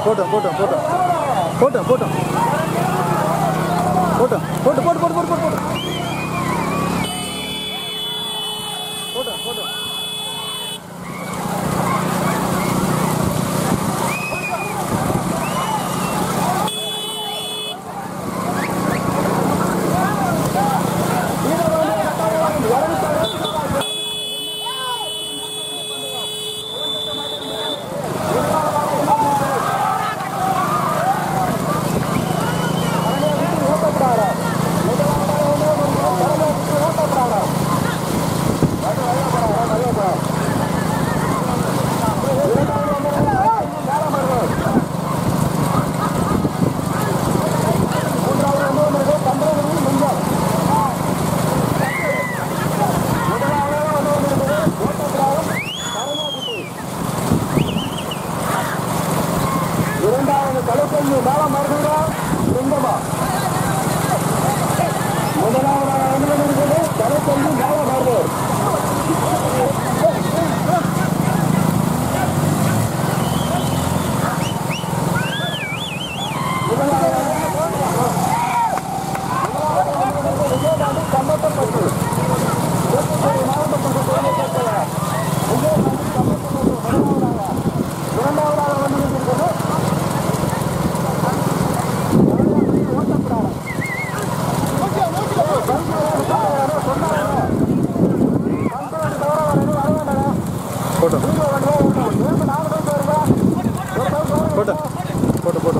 போட்டோம் போட்டோம் போட்டோம் போட்டோம் போட்டோம் போட்டோம் போட்டு போட்டு போட்டு போட்டு போட்டு போட்டு போட்டோம் போட்டோம் இரண்டாவது தலைப்பள்ளி மேல மருதுரா சுந்தமா முதலாவதாக அனுமதிக்கிறது தலைப்பள்ளி மேல மருதூர் கம்பத்தப்பட்டு இரண்டாவதாக அனுமதிக்கிறது போட்டோம் போட்டோம் போட்டோம் போட்டோம்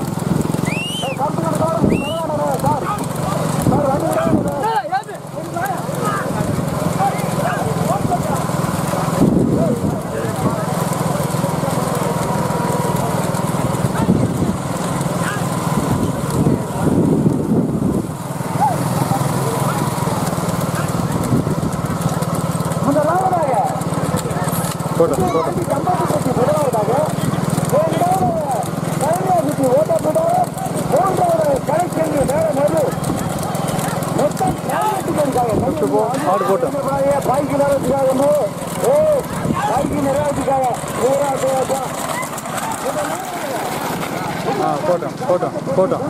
போட்டோம் போட்டோம் ஆடு போட்டோம் ஆ போட்டோம் போட்டோம் போட்டோம்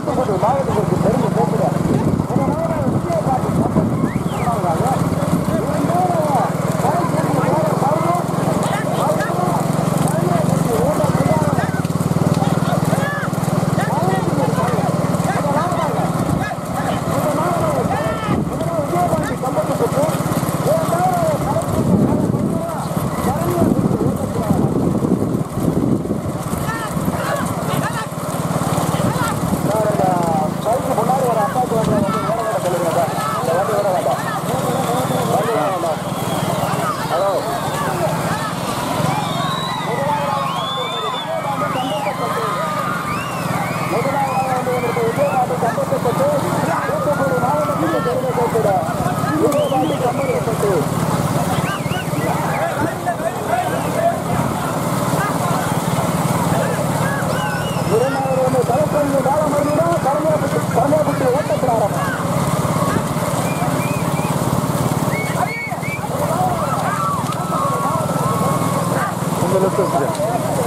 உங்கள் லெஃப்ட் வச்சுருக்கேன்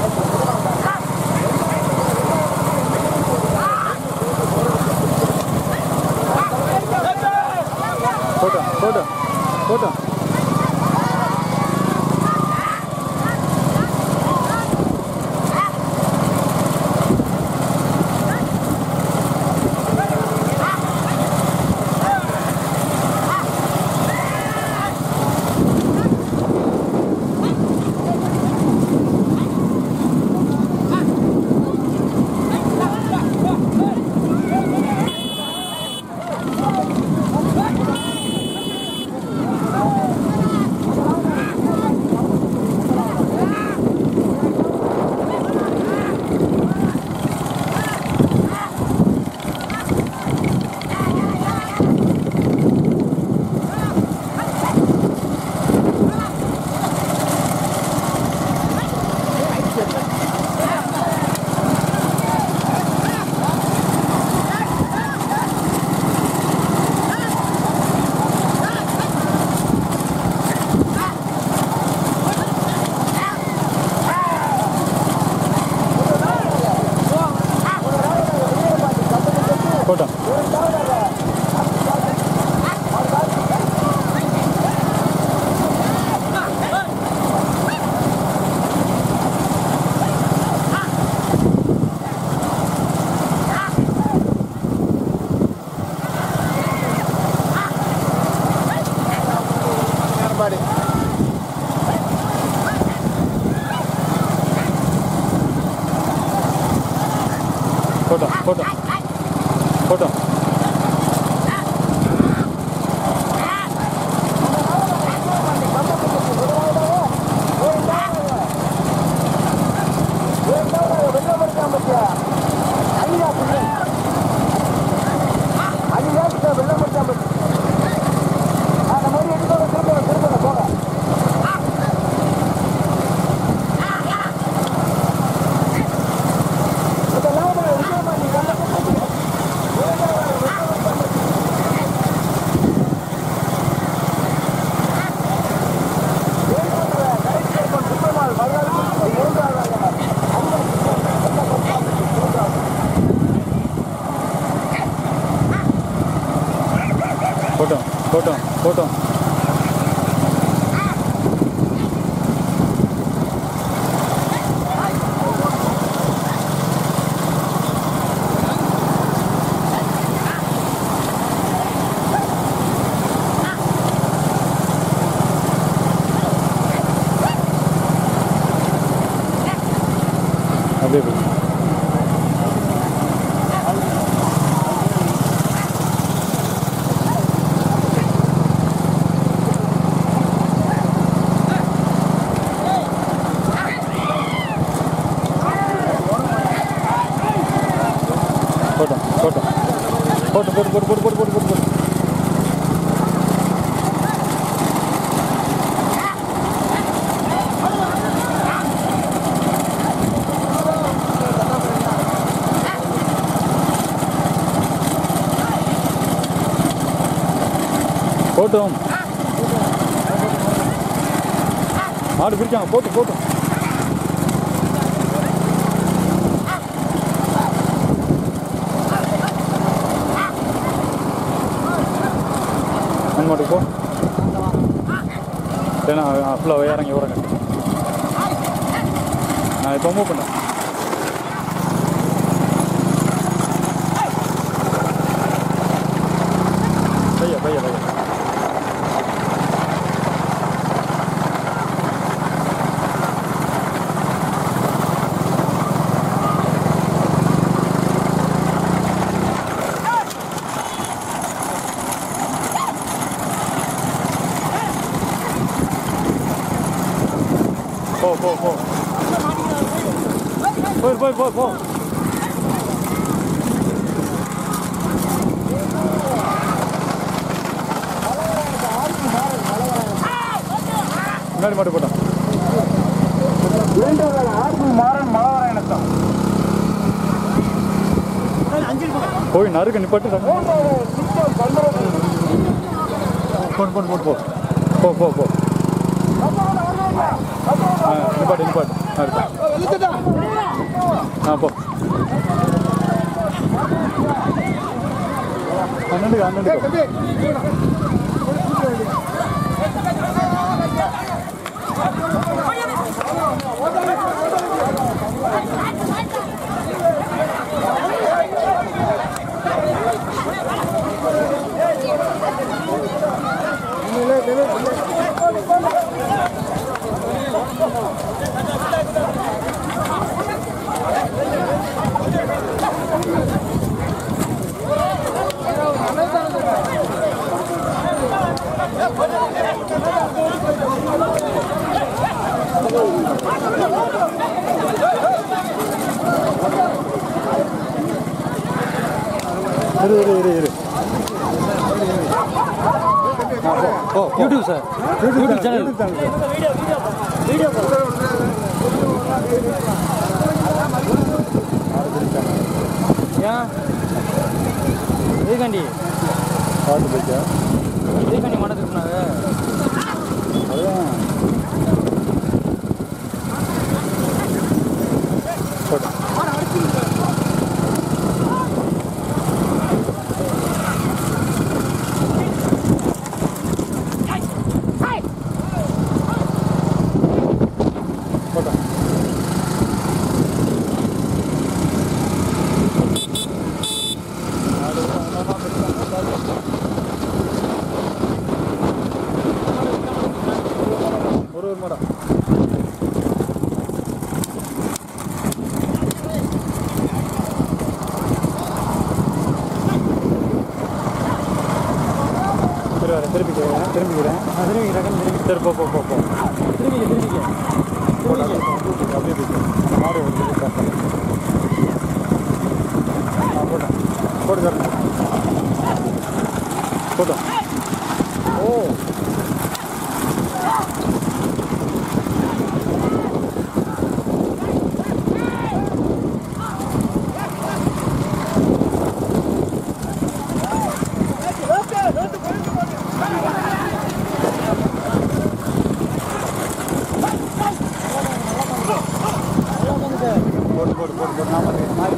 போட்டோம் போட்டோம் போட்டோம் சூப்பரான மாடு போட்டோம் போட்டோம் போட்டோம் போட்டோம் போட்டோம் போட்டோம் அப்படியே போய் போட்டோம் போட்டோம் போட்டு போட்டு போட்டு போட்டு போட்டு போட்டு போட்டு போட்டு போட்டோம் மாடு பிரிக்காங்க போட்டு போட்டோம் அந்த மாட்டுக்கு போ ஏன்னா ஃபுல்லாக இறங்கி உரங்க நான் இப்போ மூவ் பண்ணேன் பையா பையா பையா போ போ போ போய் போய் போ போ முன்னாடி மாட்டு போட்டோம் மாறன் மலவராயணத்தம் போய் நறுக்கு நிப்பாட்டு போட்டு போட்டு போட்டு போ போ போ போ ஆ நிப்பாட்டு நிப்பாட்டு ஆ இருக்கு ஆ போ அண்ணனுக்கு அண்ணனுக்கு இரு இரு இரு இரு ஆ, போ, போ, போ. YouTube sir YouTube channel YouTube channel sir ஏன் எதுக்காண்டி பாட்டு போச்சா எதுக்காண்டி மனது சொன்னாங்க அதுதான் போட்டோம் போட்டோம் சரி போ போ போ போ திரும்பிக்க திரும்பிக்க போடா, தூக்கு, அப்படியே தூக்கு. அந்த மாடு வந்து காட்டு. ஆ, போட்டேன். போட்டு காட்டு. போட்டோம். ஓ போட்டு போட்டு போட்டு போட்டு நான் பண்ணுறேன் மாறி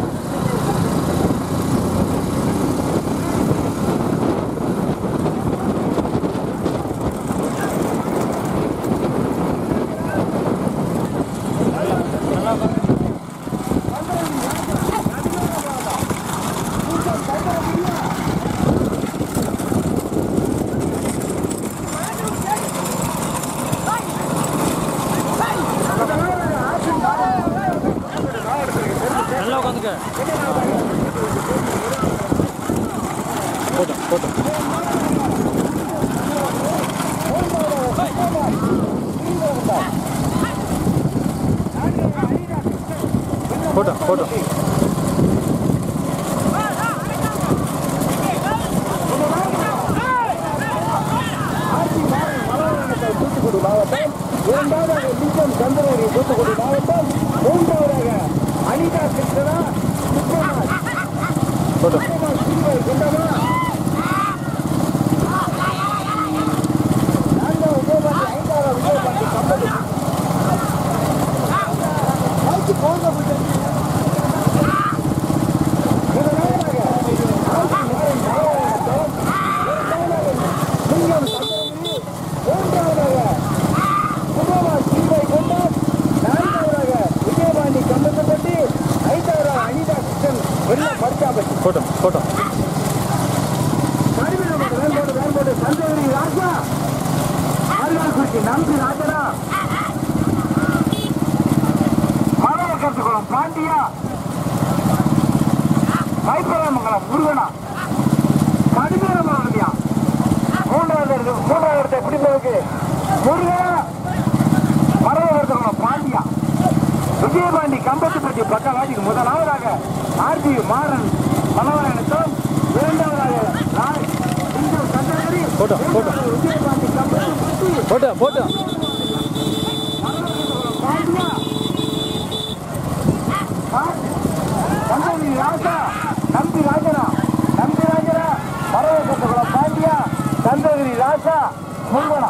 நல்லா உட்காந்துக்க போட்டோம் போட்டோம் போட்டோம் போட்டோம் தூத்துக்குடி மாவட்டம் இரண்டாவதாக லிங்கம் சந்திரகிரி தூத்துக்குடி மாவட்டம் மூன்றாவதாக அனிதா கிருஷ்ணா சுப்ரமணியன் போட்டோம் சிறுவை கொண்டவா நான்காவது விஜயபாண்டி ஐந்தாவது விஜயபாண்டி கம்பெனி ஆட்சி போங்க புத்தன். முதலாவதாக ஆட்சி மாறன் நாராயணத்தம். இரண்டாவதாக லிங்கம் சந்திரகிரி. மூன்றாவதாக சுபமா சிறுவை கொண்டார் நான்காவதாக விஜயபாண்டி கம்பத்தப்பட்டி ஐந்தாவதாக அனிதா கிருஷ்ணன் வெள்ள படுத்தாப்பட்டி போட்டோம் போட்டோம் கருவிலோடு வேன்போடு வேன்போடு சந்தேகரி ராஜா அருகால்குறிச்சி நம்பி ராஜனா மலையக்கத்துக்குளம் பாண்டியா மைப்பரமங்கலம் முருகனா கடுமையான மூன்றாவது இடத்து- மூன்றாவது இடத்தை பிடிப்பதற்கு முருகனா மலையக்கத்துக்குளம் பாண்டியா விஜயபாண்டி கம்பத்துப்பட்டி பக்கவாதிக்கு முதலாவதாக ஆர்ஜி மாறன் மனோராயணத்தம் இரண்டாவதாக ராய் இந்து சந்திரகிரி போட்டோம், போட்டோம். மூன்றாவது விஜயபாண்டி கம்பத்துப்பட்டி போட்டோம் போட்டோம் பாண்டியா சந்திரகிரி ராஜா நம்பி ராஜனா நம்பி ராஜனா மரவக்கத்துக்குளம் பாண்டியா சந்திரகிரி ராஜா முருகனா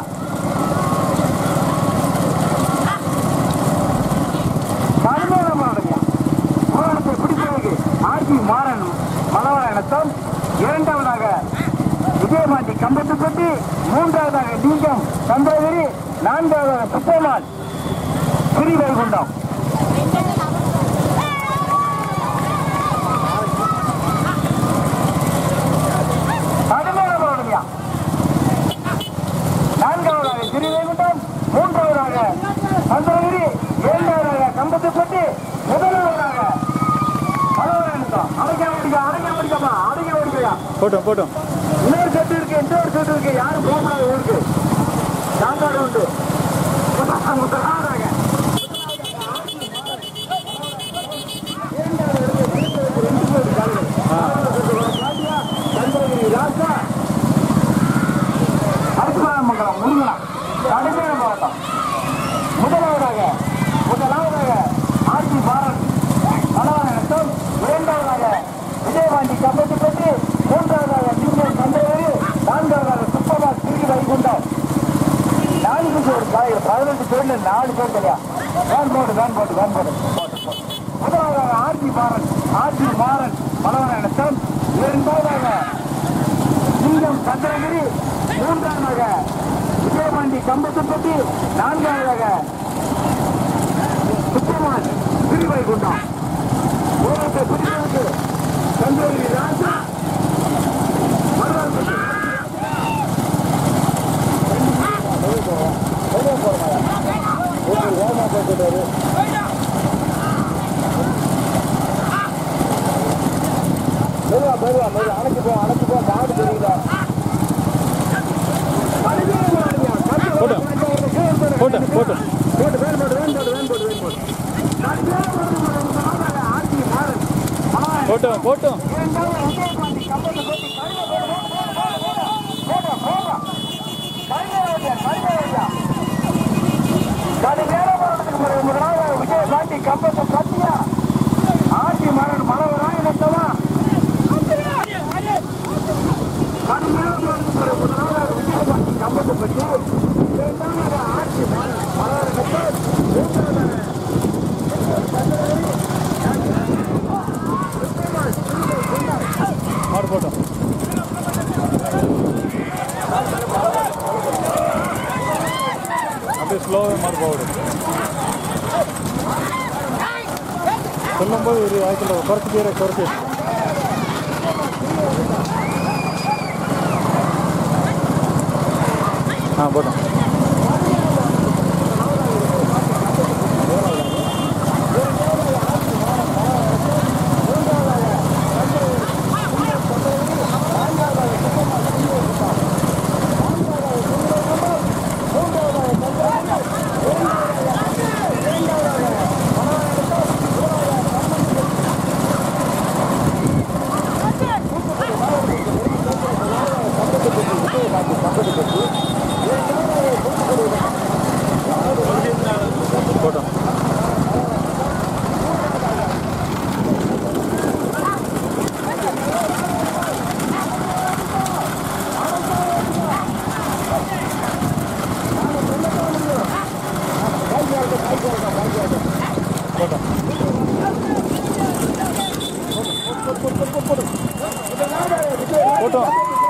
கடுமையான மாடுங்க புராணத்தை பிடிப்பதற்கு ஆர்ஜி மாறன் மலவராயணத்தம் இரண்டாவதாக விஜயமாண்டி கம்பத்துப்பட்டி மூன்றாவதாக லிங்கம் சந்திரகிரி நான்காவதாக சுப்பமான் ஸ்ரீவைகுண்டம் கடுமையான மாடுங்க நான்காவதாக ஸ்ரீவைகுண்டம் மூன்றாவதாக சந்திரகிரி இரண்டாவதாக கம்பத்துப்பட்டி முதலாவதாக மலவராயணத்தம் அடைக்க முடிக்க அடைக்க முடிக்கப்பா அடைக்க முடிக்கையா போட்டோம் போட்டோம் இன்னொரு செட்டு இருக்கு இன்னொரு செட்டு இருக்கு யாரும் போகக்கூடாது ஊருக்கு சாப்பாடு உண்டு முதலாவதாக சந்திரகிரி ராஜா அரசுமங்கலம் முருகனா கடுமையான போராட்டம் முதலாவதாக முதலாவதாக ஆர்ஜி பாரத் மனவாளம் இரண்டாவதாக விஜயவாண்டி கம்பத்துப்பட்டி மூன்றாவதாக லிங்கம் சந்திரகிரி நான்காவதாக சுப்பமா ஸ்ரீ வைகுண்டம் நான்கு பேர் காய் பதினெட்டு பேர்ல நாலு பேர் இல்லையா வேன் போட்டு வேன் போட்டு வேன் போட்டு முதலாவதாக ஆர்ஜி பாரன் ஆர்ஜி மாறன் மனவரணத்தம் இரண்டாவதாக லிங்கம் சந்திரகிரி மூன்றாவதாக விஜயபாண்டி கம்பத்துப்பட்டி நான்காவதாக சுப்பமான் திருவைகுண்டம் ஊரத்தை பிடிப்பதற்கு சந்திரகிரி ராஜா மருதான்பட்டி. மெதுவா மெதுவா மெதுவா அணைச்சு போ அணைச்சு போ மாடு தெரியல போட்டோம் மாடு போட்டோம் அப்படியே ஸ்லோவாக மாடு போகுது சொல்லும்போது ஒரு ஆயிரத்தில் குறைச்சி பேரை குறைச்சி ஆ போட்டோம் போட்டோம் போட்டோம் போட்டோம்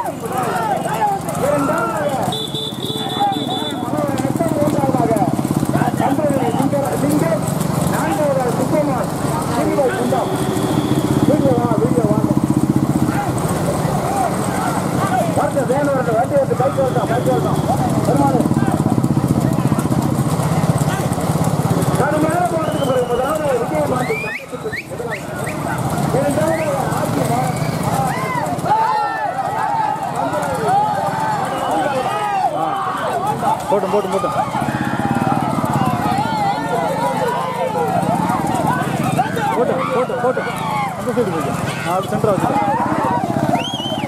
போட்டும் போட்டும் போட்டும் போட்டும் போட்டும் போட்டும் அந்த சைடு போய்க்கும் நான் அது சென்டராக வச்சுட்டேன்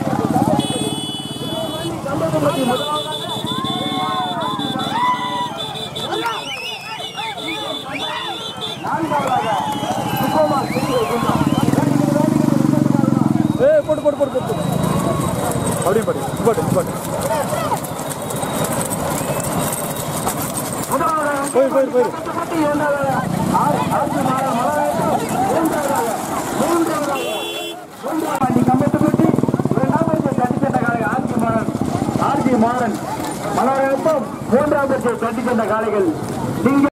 ஏய் போட்டு போட்டு போட்டு போட்டு போட்டு. அப்படியே போட்டு போட்டு போட்டு போய் போய் போய் மாறன் மலரப்பம் மூன்றாவது தட்டி சென்ற காளைகள்